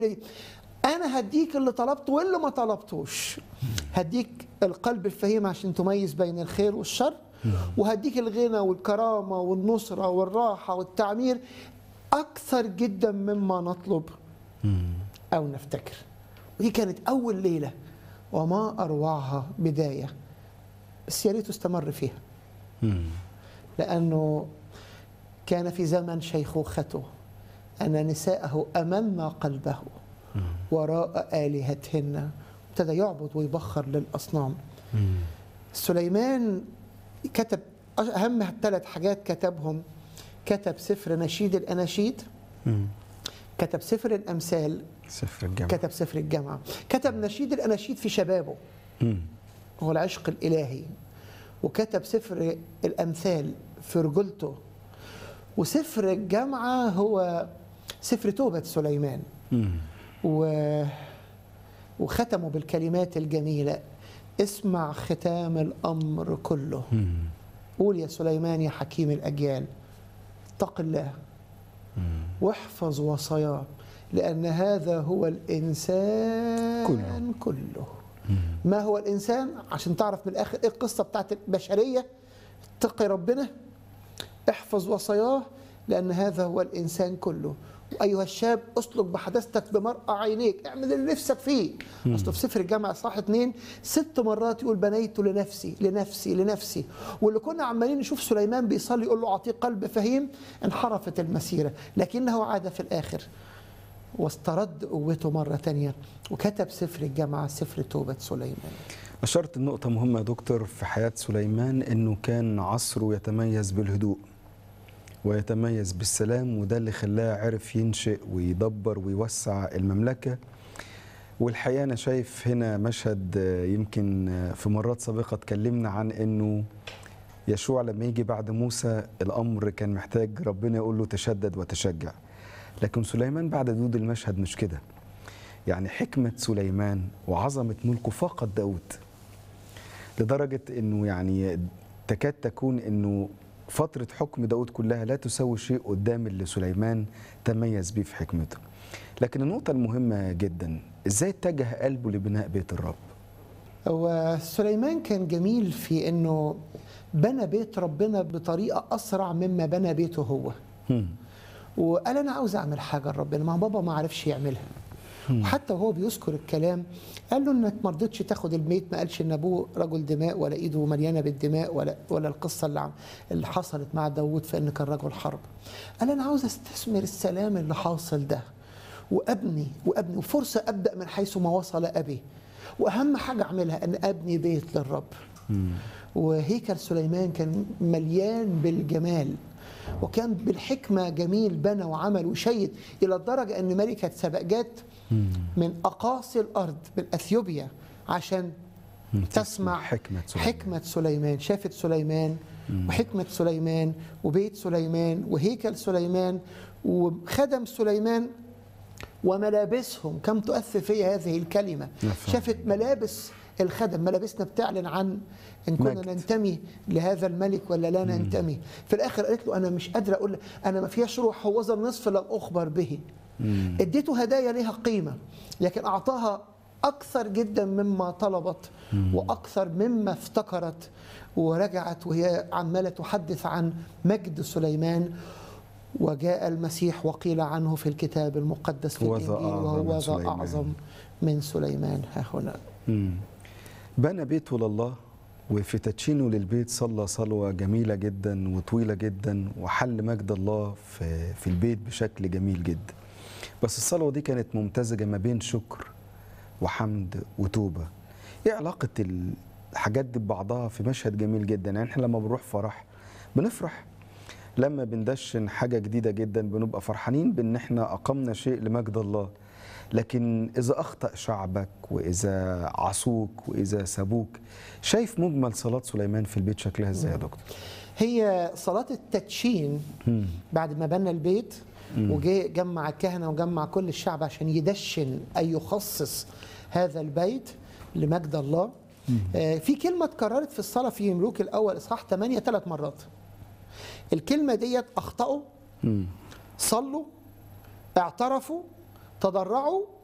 انا هديك اللي طلبته واللي ما طلبتوش هديك القلب الفهيم عشان تميز بين الخير والشر وهديك الغنى والكرامه والنصره والراحه والتعمير اكثر جدا مما نطلب او نفتكر ودي كانت اول ليله وما اروعها بدايه بس يا ريته استمر فيها لانه كان في زمن شيخوخته ان نساءه امن قلبه وراء الهتهن ابتدى يعبد ويبخر للاصنام سليمان كتب اهم ثلاث حاجات كتبهم كتب سفر نشيد الاناشيد كتب سفر الامثال سفر الجامعة كتب سفر الجامعه كتب نشيد الاناشيد في شبابه هو العشق الالهي وكتب سفر الامثال في رجولته وسفر الجامعه هو سفر توبه سليمان و... وختموا بالكلمات الجميله اسمع ختام الامر كله قول يا سليمان يا حكيم الاجيال اتق الله واحفظ وصاياه لان هذا هو الانسان كله. كله ما هو الانسان عشان تعرف من الاخر ايه القصه بتاعت البشريه اتقي ربنا احفظ وصاياه لان هذا هو الانسان كله وايها الشاب اسلك بحداثتك بمرأى عينيك اعمل اللي نفسك فيه اصل في سفر الجامعه صح اتنين ست مرات يقول بنيت لنفسي لنفسي لنفسي واللي كنا عمالين نشوف سليمان بيصلي يقول له اعطيه قلب فهيم انحرفت المسيره لكنه عاد في الاخر واسترد قوته مرة تانية وكتب سفر الجامعة سفر توبة سليمان أشرت النقطة مهمة يا دكتور في حياة سليمان إنه كان عصره يتميز بالهدوء ويتميز بالسلام وده اللي خلاه عرف ينشئ ويدبر ويوسع المملكة والحقيقة أنا شايف هنا مشهد آه، يمكن آه، في مرات سابقة اتكلمنا عن إنه يشوع لما يجي بعد موسى الأمر كان محتاج ربنا يقول له تشدد وتشجع لكن سليمان بعد دود المشهد مش كده يعني حكمة سليمان وعظمة ملكه فاقت داود لدرجة انه يعني تكاد تكون انه فترة حكم داود كلها لا تساوي شيء قدام اللي سليمان تميز بيه في حكمته لكن النقطة المهمة جدا ازاي اتجه قلبه لبناء بيت الرب هو سليمان كان جميل في انه بنى بيت ربنا بطريقة أسرع مما بنى بيته هو هم. وقال أنا عاوز أعمل حاجة لربنا ما بابا ما عرفش يعملها وحتى وهو بيذكر الكلام قال له انك ما رضيتش تاخد الميت ما قالش ان ابوه رجل دماء ولا ايده مليانه بالدماء ولا ولا القصه اللي عم اللي حصلت مع داوود في ان كان رجل حرب قال انا عاوز استثمر السلام اللي حاصل ده وابني وابني وفرصه ابدا من حيث ما وصل ابي واهم حاجه اعملها ان ابني بيت للرب وهيكل سليمان كان مليان بالجمال وكان بالحكمة جميل بنى وعمل وشيد إلى الدرجة أن ملكة سبأ جت من أقاصي الأرض من أثيوبيا عشان تسمع حكمة سليمان. حكمة سليمان شافت سليمان وحكمة سليمان وبيت سليمان وهيكل سليمان وخدم سليمان وملابسهم كم تؤثر في هذه الكلمة نعم. شافت ملابس الخدم ملابسنا بتعلن عن ان كنا مجد. ننتمي لهذا الملك ولا لا ننتمي في الاخر قالت له انا مش قادره اقول انا ما فيهاش روح هوذا النصف لم اخبر به اديته هدايا ليها قيمه لكن اعطاها اكثر جدا مما طلبت واكثر مما افتكرت ورجعت وهي عماله تحدث عن مجد سليمان وجاء المسيح وقيل عنه في الكتاب المقدس في وذا الانجيل أعظم من وهو ذا سليمان. اعظم من سليمان ها هنا مم. بنى بيته لله وفي تدشينه للبيت صلى صلوة جميلة جدا وطويلة جدا وحل مجد الله في, في البيت بشكل جميل جدا بس الصلوة دي كانت ممتزجة ما بين شكر وحمد وتوبة ايه علاقة الحاجات دي ببعضها في مشهد جميل جدا يعني احنا لما بنروح فرح بنفرح لما بندشن حاجة جديدة جدا بنبقى فرحانين بان احنا اقمنا شيء لمجد الله لكن إذا أخطأ شعبك وإذا عصوك وإذا سابوك شايف مجمل صلاة سليمان في البيت شكلها إزاي يا دكتور؟ هي صلاة التدشين بعد ما بنى البيت وجه جمع الكهنة وجمع كل الشعب عشان يدشن أي يخصص هذا البيت لمجد الله آه، في كلمة اتكررت في الصلاة في ملوك الأول إصحاح 8 ثلاث مرات الكلمة ديت أخطأوا صلوا اعترفوا تضرعوا